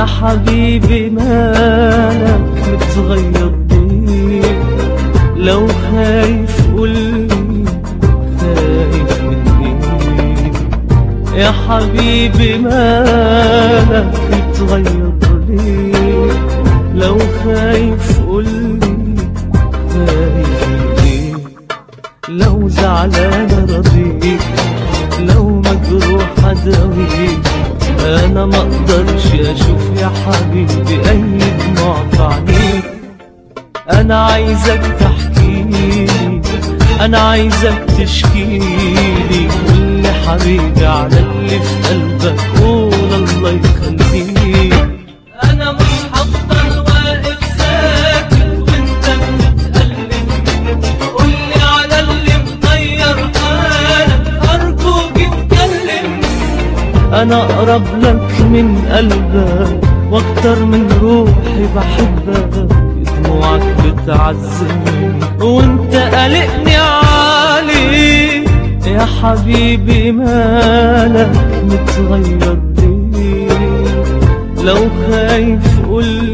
يا حبيبي مالك متغير ليه لو خايف قولي خايف مني يا حبيبي مالك متغير ليه لو خايف قولي خايف مني لو زعلان رضيك لو مجروح اداويك انا ما اقدرش اشوف يا حبيبي اي دموع في عينيك انا عايزك تحكيلي انا عايزك تشكيلي قول لي حبيبي على اللي في قلبك قول الله يخليك انا مش هفضل واقف ساكت وانت بتتألم قول لي على اللي مغير حالك ارجوك اتكلم انا اقرب لك من قلبك واكتر من روحي بحبك دموعك بتعذبني وانت قلقني عليك يا حبيبي مالك متغير ليه لو خايف قولي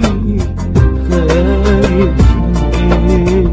خايف ليه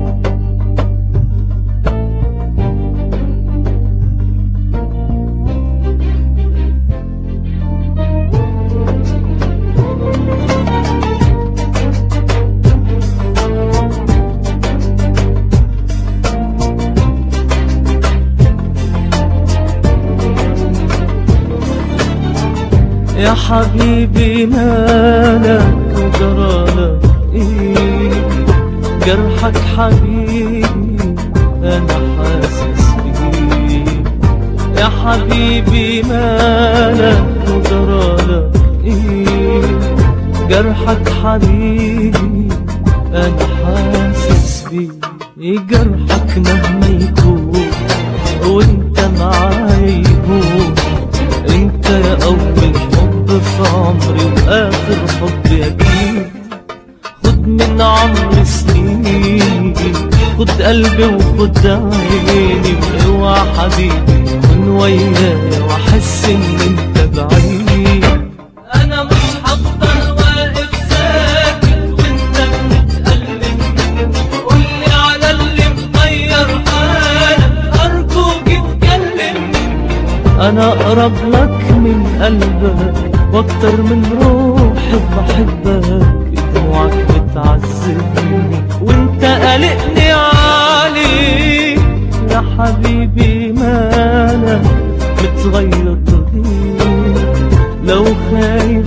يا حبيبي مالك وجرالك ايه جرحك حبيبي انا حاسس بيه يا حبيبي مالك وجرالك ايه جرحك حبيبي انا حاسس بيه إيه جرحك مهما يكون وانت معايا يهون انت يا اول حب في عمري واخر حب اكيد خد من عمري سنين خد قلبي وخد عيني اوعى حبيبي كن ويايا واحس ان انت بعيد انا مش هفضل واقف ساكت وانت بتتألم قولي على اللي مغير حالك ارجوك اتكلم انا اقرب لك من قلبك واكتر من روحي بحبك دموعك بتعذبني وانت قلقني عليك يا حبيبي مالك متغير ليه لو خايف